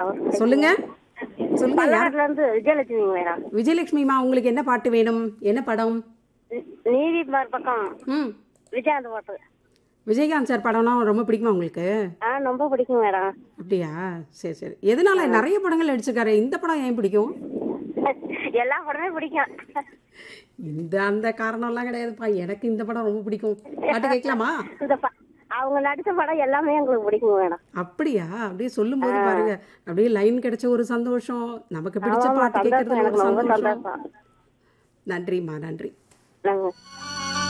சொல்லுங்க சொல்லுங்க யார் பல்லநாட்டுல இருந்து விஜயலட்சுமி மேடம் விஜயலட்சுமிமா உங்களுக்கு என்ன பாட்டு வேணும் என்ன படம் நீதி பக்கம் ம் விஜயகாந்த் பாட்டு விஜயகாந்த் சார் படம்னா ரொம்ப பிடிக்குமா உங்களுக்கு ஆ ரொம்ப பிடிக்கும் மேடம் அப்படியா சரி சரி எதனால நிறைய படங்கள் நடிச்சிருக்காரு இந்த படம் ஏன் பிடிக்கும் எல்லா படமே பிடிக்கும் இந்த அந்த காரணம்லாம் கிடையாதுப்பா எனக்கு இந்த படம் ரொம்ப பிடிக்கும் பாட்டு கேட்கலாமா இந்த ப- அவங்க நடிச்ச படம் எல்லாமே எங்களுக்கு பிடிக்கும் மேடம் அப்படியா அப்படியே சொல்லும்போது பாருங்க அப்படியே லைன் கிடைச்ச ஒரு சந்தோஷம் நமக்கு பிடிச்ச ஆமா, பாட்டு சந்தோஷம் கேட்கறதுல ஒரு எனக்கு ரொம்ப சந்தோஷம் சந்தோஷம் நன்றிம்மா நன்றி நாங்க